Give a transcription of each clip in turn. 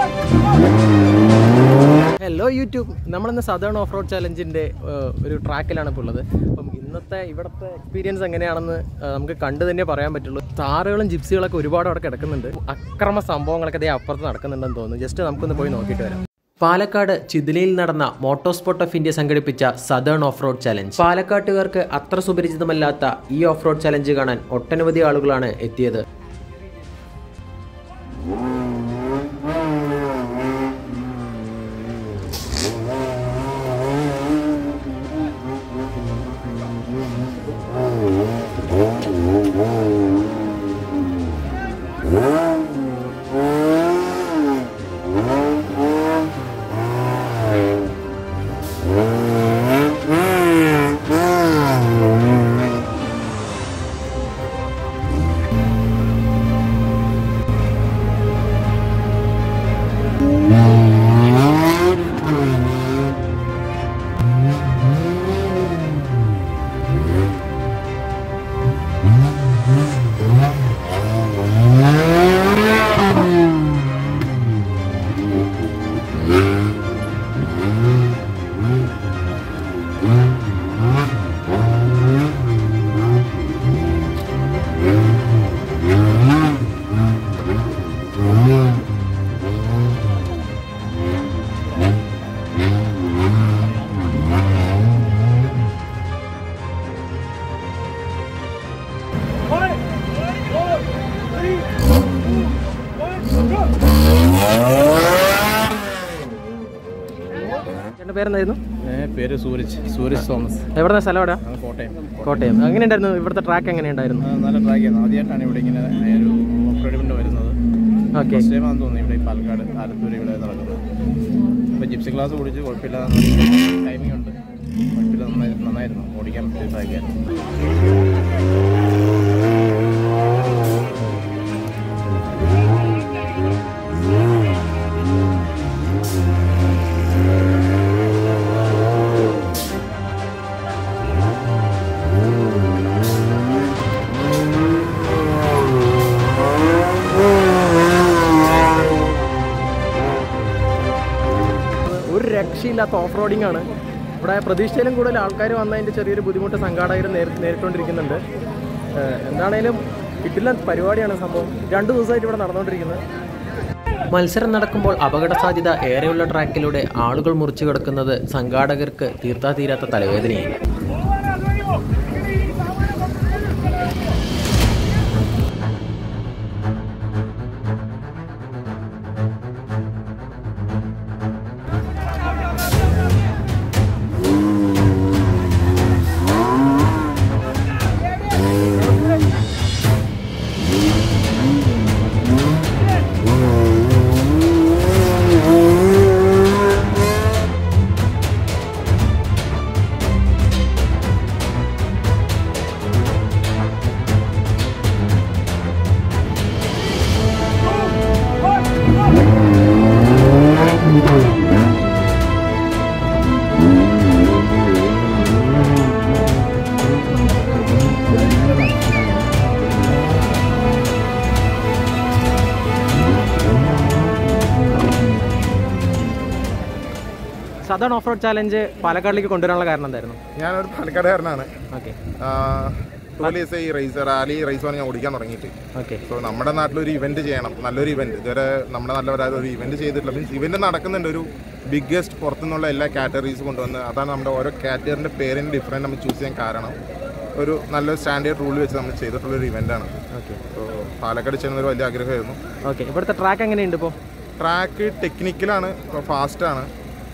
Hello YouTube നമ്മളിന്ന് southern off road ചലഞ്ചിൻ്റെ ഒരു ട്രാക്കിലാണ് ഇപ്പോൾ ഉള്ളത് അപ്പം ഇന്നത്തെ ഇവിടുത്തെ എക്സ്പീരിയൻസ് എങ്ങനെയാണെന്ന് ആ, നമുക്ക് കണ്ടു തന്നെ പറയാൻ പറ്റുള്ളൂ താറുകളും ജിപ്സികളൊക്കെ ഒരുപാട് അവിടെ കിടക്കുന്നുണ്ട് അക്രമ സംഭവങ്ങളൊക്കെ അതേ അപ്പുറത്ത് നടക്കുന്നുണ്ടെന്ന് തോന്നുന്നു ജസ്റ്റ് നമുക്കൊന്ന് പോയി നോക്കിയിട്ട് വരാം പാലക്കാട് ചിതിലയിൽ നടന്ന മോട്ടോസ്പോർട്ട് ഓഫ് ഇന്ത്യ സംഘടിപ്പിച്ച സദേൺ ഓഫ് റോഡ് ചലഞ്ച് പാലക്കാട്ടുകാർക്ക് അത്ര സുപരിചിതമല്ലാത്ത ഈ ഓഫ് റോഡ് ചലഞ്ച് കാണാൻ ഒട്ടനവധി ആളുകളാണ് എത്തിയത് ചേട്ടൻ്റെ പേരെന്തായിരുന്നു പേര് സൂരജ് സൂരജ് തോമസ് എവിടുന്ന സ്ഥലം എവിടെയാ ആ, കോട്ടയം കോട്ടയം എങ്ങനെയുണ്ടായിരുന്നു ഇവിടുത്തെ ട്രാക്ക് എങ്ങനെയുണ്ടായിരുന്നു ആ, നല്ല ട്രാക്ക് ചെയ്യുന്നത് ആദ്യമായിട്ടാണ് ഇവിടെ ഇങ്ങനെ ഒരു ഓഫ് വരുന്നത് ഓക്കെ ഫസ്റ്റ് ടൈമാണെന്ന് തോന്നുന്നു ഇവിടെ ഈ പാലക്കാട് ആലത്തൂർ ഇവിടെ നടക്കുന്നത് ഇപ്പോൾ ജിപ്സി ക്ലാസ് ഓടിച്ച് കുഴപ്പമില്ല ടൈമിംഗ് ഉണ്ട് കുഴപ്പമില്ല നന്നായി നന്നായിരുന്നു ഓടിക്കാൻ പറ്റിയ ട്രാക്കായിരുന്നു ഒരു രക്ഷയില്ലാത്ത ഓഫ് റോഡിംഗ് ആണ് ഇവിടെ പ്രതീക്ഷയിലും കൂടുതൽ ആൾക്കാർ വന്നതിൻ്റെ ചെറിയൊരു ബുദ്ധിമുട്ട് സംഘാടകർ നേരി നേരിട്ടുകൊണ്ടിരിക്കുന്നുണ്ട് ഏഹ് എന്താണേലും കിട്ടില്ല പരിപാടിയാണ് സംഭവം രണ്ട് ദിവസമായിട്ട് ഇവിടെ നടന്നുകൊണ്ടിരിക്കുന്നത് മത്സരം നടക്കുമ്പോൾ അപകട സാധ്യത ഏറെയുള്ള ട്രാക്കിലൂടെ ആളുകൾ മുറിച്ചു കിടക്കുന്നത് സംഘാടകർക്ക് തീർത്താ തീരാത്ത തലവേദനയായി സദൺ ഓഫ് റോഡ് ചാലഞ്ച് പാലക്കാടിലേക്ക് കൊണ്ടുവരാനുള്ള കാരണം എന്തായിരുന്നു ഞാനൊരു പാലക്കാടുകാരനാണ് ഓക്കെ ടോലീസ് ഈ റേസ് റാലി റേസാണ് ഞാൻ ഓടിക്കാൻ തുടങ്ങിയിട്ട് ഓക്കെ സോ നമ്മുടെ നാട്ടിലൊരു ഇവന്റ് ചെയ്യണം നല്ലൊരു ഇവന്റ് ഇതുവരെ നമ്മുടെ നാട്ടിൽ ഒരു ഇവന്റ് ചെയ്തിട്ടില്ല മീൻസ് ഇവന്റ് നടക്കുന്നുണ്ട് ഒരു ബിഗ്ഗസ്റ്റ് പുറത്തുനിന്നുള്ള എല്ലാ കാറ്റഗറീസ് കൊണ്ടുവന്ന് അതാണ് നമ്മുടെ ഓരോ കാറ്റഗറിന്റെ പേരിന് ഡിഫറെന്റ് നമ്മൾ ചൂസ് ചെയ്യാൻ കാരണം ഒരു നല്ലൊരു സ്റ്റാൻഡേർഡ് റൂൾ വെച്ച് നമ്മൾ ചെയ്തിട്ടുള്ള ഒരു ഇവന്റാണ് ഓക്കെ സോ പാലക്കാട് ചെയ്യുന്ന ഒരു വലിയ ആഗ്രഹമായിരുന്നു ഓക്കെ ഇവിടുത്തെ ട്രാക്ക് എങ്ങനെയുണ്ട് ഇപ്പോൾ ട്രാക്ക് ടെക്നിക്കലാണ് ഫാസ്റ്റ് ആണ്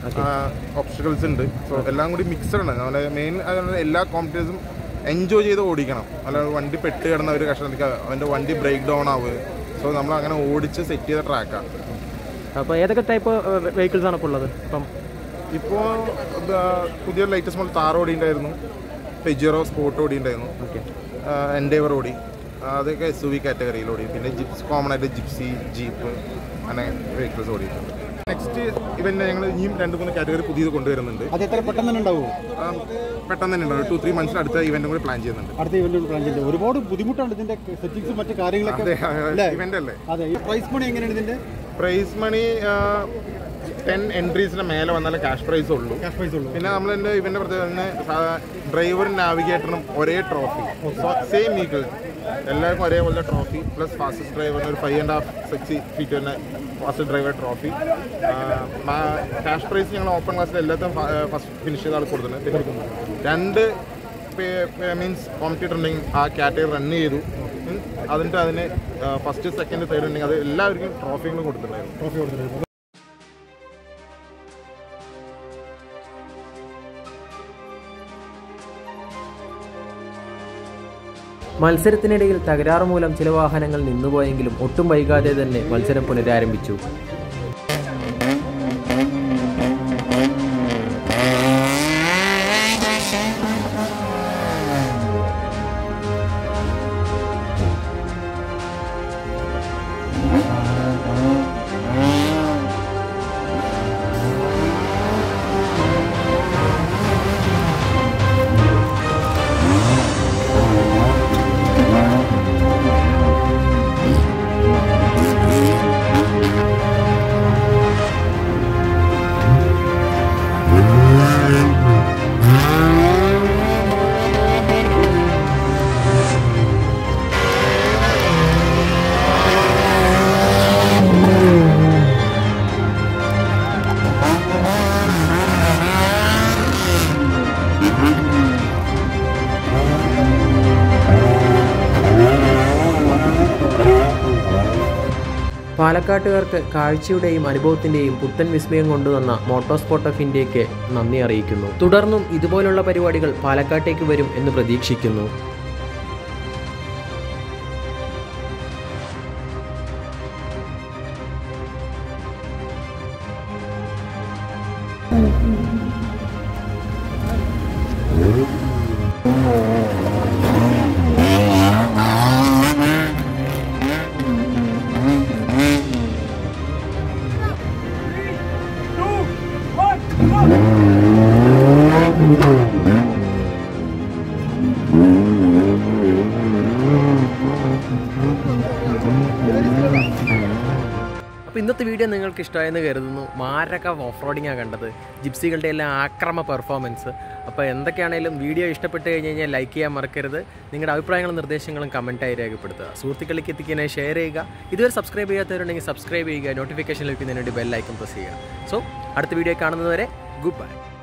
ഓപ്ഷണൽസ് ഉണ്ട് സോ എല്ലാം കൂടി മിക്സഡ് ആണ് നമ്മുടെ മെയിൻ എല്ലാ കോമ്പറ്റീസും എൻജോയ് ചെയ്ത് ഓടിക്കണം അല്ലാതെ വണ്ടി പെട്ട് കിടന്ന ഒരു കഷ്ടത്തിൽ അവൻ്റെ വണ്ടി ബ്രേക്ക് ഡൗൺ ആവുക സോ നമ്മൾ അങ്ങനെ ഓടിച്ച് സെറ്റ് ചെയ്ത ട്രാക്കാണ് അപ്പോൾ ഏതൊക്കെ ടൈപ്പ് വെഹിക്കിൾസ് ആണ് ഇപ്പോൾ ഉള്ളത് ഇപ്പം ഇപ്പോൾ പുതിയ ലേറ്റസ്റ്റ് മോഡൽ താർ ഓടിയിട്ടുണ്ടായിരുന്നു പെജിറോ സ്പോർട്ട് ഓടിയിട്ടുണ്ടായിരുന്നു ഓക്കെ എൻഡേവർ ഓടി അതൊക്കെ എസ് യു വി കാറ്റഗറിയിൽ ഓടി പിന്നെ ജിപ്സ് കോമൺ ആയിട്ട് ജിപ്സി ജീപ്പ് അങ്ങനെ വെഹിക്കിൾസ് ഓടിയിട്ടുണ്ട് നെക്സ്റ്റ് ഇവന്റ് ഞങ്ങൾ ഇനിയും രണ്ട് മൂന്ന് കാറ്റഗറി പുതിയത് കൊണ്ടുവരുന്നുണ്ട് അത് എത്ര പെട്ടെന്ന് തന്നെ ഉണ്ടാവുമോ ആ, പെട്ടെന്ന് തന്നെ ഉണ്ടാവും ടു ത്രീ മന്ത്സിന് അടുത്ത ഇവന്റും കൂടി പ്ലാൻ ചെയ്യുന്നുണ്ട് അടുത്ത ഇവന്റ് പ്ലാൻ ചെയ്തത് ഒരുപാട് ബുദ്ധിമുട്ടാണ് ഇതിന്റെ സെറ്റിംഗ്സും മറ്റു കാര്യങ്ങളൊക്കെ അതെ അല്ലേ? ഇവന്റ് അല്ലേ അതെ ഈ പ്രൈസ് മണി എങ്ങനെയാണ് ഇതിന്റെ പ്രൈസ് മണി ടെൻ എൻട്രീസിന് മേലെ വന്നാലേ ക്യാഷ് പ്രൈസ് ഉള്ളൂ ക്യാഷ് പ്രൈസ് ഉള്ളൂ പിന്നെ നമ്മൾ എൻ്റെ ഇവൻ്റെ പ്രത്യേകത ഡ്രൈവറും നാവിഗേറ്ററിനും ഒരേ ട്രോഫി സെയിം ഈക്വൽ എല്ലാവർക്കും ഒരേപോലെ ട്രോഫി പ്ലസ് ഫാസ്റ്റസ്റ്റ് ഡ്രൈവറിന് ഒരു five and half six feet തന്നെ fast driver trophy cash prize ഞങ്ങൾ ഓപ്പൺ ക്ലാസ്സിൽ എല്ലാത്തും ഫസ്റ്റ് ഫിനിഷ് ചെയ്ത ആൾ കൊടുത്തിട്ടുണ്ട് പിന്നെ രണ്ട് മീൻസ് കോമ്പറ്റീറ്റർ ഉണ്ടെങ്കിൽ ആ കാറ്റഗറി റൺ ചെയ്തു ഉം. അതിൻ്റെ അതിന് ഫസ്റ്റ് സെക്കൻഡ് തേർഡ് ഉണ്ടെങ്കിൽ അത് എല്ലാവർക്കും ട്രോഫികളും കൊടുത്തിട്ടുണ്ടായിരുന്നു ട്രോഫി കൊടുത്തിട്ടുണ്ട് മത്സരത്തിനിടയിൽ തകരാറ് മൂലം ചില വാഹനങ്ങൾ നിന്നുപോയെങ്കിലും ഒട്ടും വൈകാതെ തന്നെ മത്സരം പുനരാരംഭിച്ചു പാലക്കാട്ടുകാർക്ക് കാഴ്ചയുടെയും അനുഭവത്തിന്റെയും പുത്തൻ വിസ്മയം കൊണ്ടുവന്ന മോട്ടോസ്പോർട്ട് ഓഫ് ഇന്ത്യയ്ക്ക് നന്ദി അറിയിക്കുന്നു തുടർന്നും ഇതുപോലുള്ള പരിപാടികൾ പാലക്കാട്ടേക്ക് വരും എന്ന് പ്രതീക്ഷിക്കുന്നു അപ്പോൾ ഇന്നത്തെ വീഡിയോ നിങ്ങൾക്ക് ഇഷ്ടമായെന്ന് കരുതുന്നു മാരക ഓഫ് റോഡിങ്ങാണ് കണ്ടത് ജിപ്സികളുടെ എല്ലാം ആക്രമ പെർഫോമൻസ് അപ്പോൾ എന്തൊക്കെയാണെങ്കിലും വീഡിയോ ഇഷ്ടപ്പെട്ട് കഴിഞ്ഞ് കഴിഞ്ഞാൽ ലൈക്ക് ചെയ്യാൻ മറക്കരുത് നിങ്ങളുടെ അഭിപ്രായങ്ങളും നിർദ്ദേശങ്ങളും കമൻറ്റായി രേഖപ്പെടുത്തുക സുഹൃത്തുക്കളിലേക്ക് എത്തിക്കാനായി ഷെയർ ചെയ്യുക ഇതുവരെ സബ്സ്ക്രൈബ് ചെയ്യാത്തവരുണ്ടെങ്കിൽ സബ്സ്ക്രൈബ് ചെയ്യുക നോട്ടിഫിക്കേഷൻ ലഭിക്കുന്നതിന് വേണ്ടി ബെല്ലൈക്കൺ പ്രസ് ചെയ്യുക സോ അടുത്ത വീഡിയോ കാണുന്നതുവരെ ഗുഡ് ബൈ